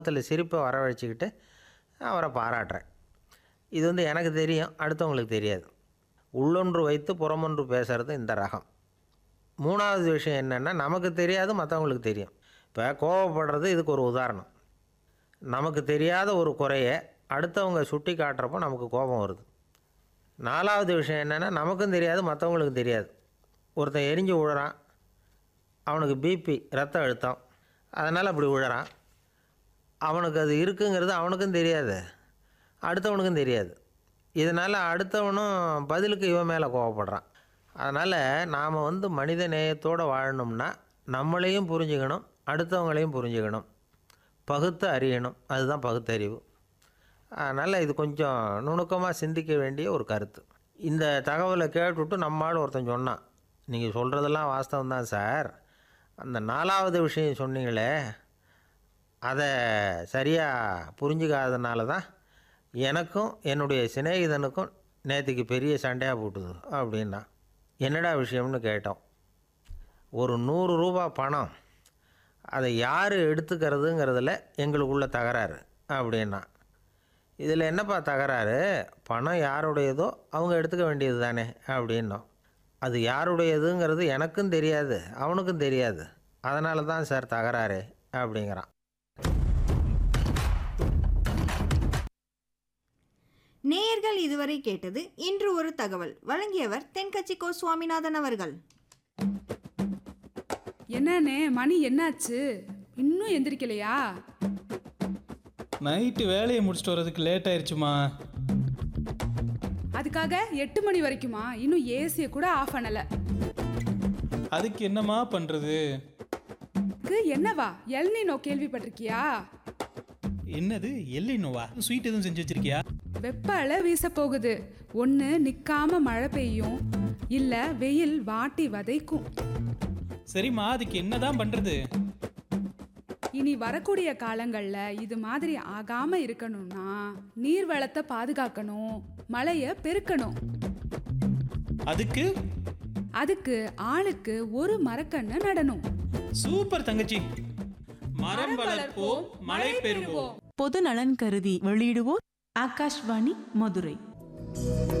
முகத்தில் சிரிப்பை வரவழைச்சிக்கிட்டு அவரை பாராட்டுறேன் இது வந்து எனக்கு தெரியும் அடுத்தவங்களுக்கு தெரியாது உள்ளொன்று வைத்து புறமொன்று பேசுகிறது இந்த ரகம் மூணாவது விஷயம் என்னென்னா நமக்கு தெரியாது மற்றவங்களுக்கு தெரியும் இப்போ கோவப்படுறது இதுக்கு ஒரு உதாரணம் நமக்கு தெரியாத ஒரு குறையை அடுத்தவங்க சுட்டி காட்டுறப்போ நமக்கு கோபம் வருது நாலாவது விஷயம் என்னென்னா நமக்கும் தெரியாது மற்றவங்களுக்கு தெரியாது ஒருத்தன் எரிஞ்சு விழுறான் அவனுக்கு பிபி ரத்த அழுத்தம் அதனால் அப்படி விழுறான் அவனுக்கு அது இருக்குங்கிறது அவனுக்கும் தெரியாது அடுத்தவனுக்கும் தெரியாது இதனால் அடுத்தவனும் பதிலுக்கு இவன் மேலே கோவப்படுறான் அதனால் நாம் வந்து மனித நேயத்தோடு வாழணும்னா நம்மளையும் புரிஞ்சுக்கணும் அடுத்தவங்களையும் புரிஞ்சுக்கணும் பகுத்து அறியணும் அதுதான் பகுத்தறிவு அதனால் இது கொஞ்சம் நுணுக்கமாக சிந்திக்க வேண்டிய ஒரு கருத்து இந்த தகவலை கேட்டுவிட்டு நம்மால் ஒருத்தன் சொன்னான் நீங்கள் சொல்கிறதெல்லாம் வாஸ்தவம் தான் சார் அந்த நாலாவது விஷயம் சொன்னீங்களே அதை சரியாக புரிஞ்சுக்காதனால தான் எனக்கும் என்னுடைய சிநேகிதனுக்கும் நேற்றுக்கு பெரிய சண்டையாக போட்டுது அப்படின்னா என்னடா விஷயம்னு கேட்டோம் ஒரு நூறு ரூபா பணம் அதை யார் எடுத்துக்கிறதுங்கிறதுல எங்களுக்குள்ள தகராறு அப்படின்னா இதில் என்னப்பா தகராறு பணம் யாருடையதோ அவங்க எடுத்துக்க வேண்டியது தானே அப்படின்னோம் அது யாருடையதுங்கிறது எனக்கும் தெரியாது அவனுக்கும் தெரியாது அதனால தான் சார் தகராறு அப்படிங்கிறான் நேயர்கள் இதுவரை கேட்டது இன்று ஒரு தகவல் வழங்கியவர் தென்கட்சி கோ சுவாமிநாதன் அவர்கள் என்னண்ணே மணி என்னாச்சு இன்னும் எந்திரிக்கலையா நைட்டு வேலையை முடிச்சுட்டு வரதுக்கு லேட் ஆயிடுச்சுமா அதுக்காக எட்டு மணி வரைக்குமா இன்னும் ஏசியை கூட ஆஃப் பண்ணல அதுக்கு என்னம்மா பண்ணுறது க்கு என்னவா எல்னினோ கேள்விப்பட்டிருக்கியா என்னது எல்லினோவா ஸ்வீட் எதுவும் செஞ்சு வச்சிருக்கியா வெப்ப அலை வீச போகுது ஒன்று நிற்காம மழை பெய்யும் இல்லை வெயில் வாட்டி வதைக்கும் சரிம்மா அதுக்கு என்னதான் பண்ணுறது இனி வரக்கூடிய காலங்களில் இது மாதிரி ஆகாம இருக்கணும்னா நீர் வளத்தை பாதுகாக்கணும் மழையை பெருக்கணும் அதுக்கு அதுக்கு ஆளுக்கு ஒரு மரக்கண்ணை நடணும் சூப்பர் தங்கச்சி மரம் வளர்ப்போம் மழை பெறுவோம் பொது நலன் கருதி வெளியிடுவோர் ஆகாஷ்வாணி மதுரை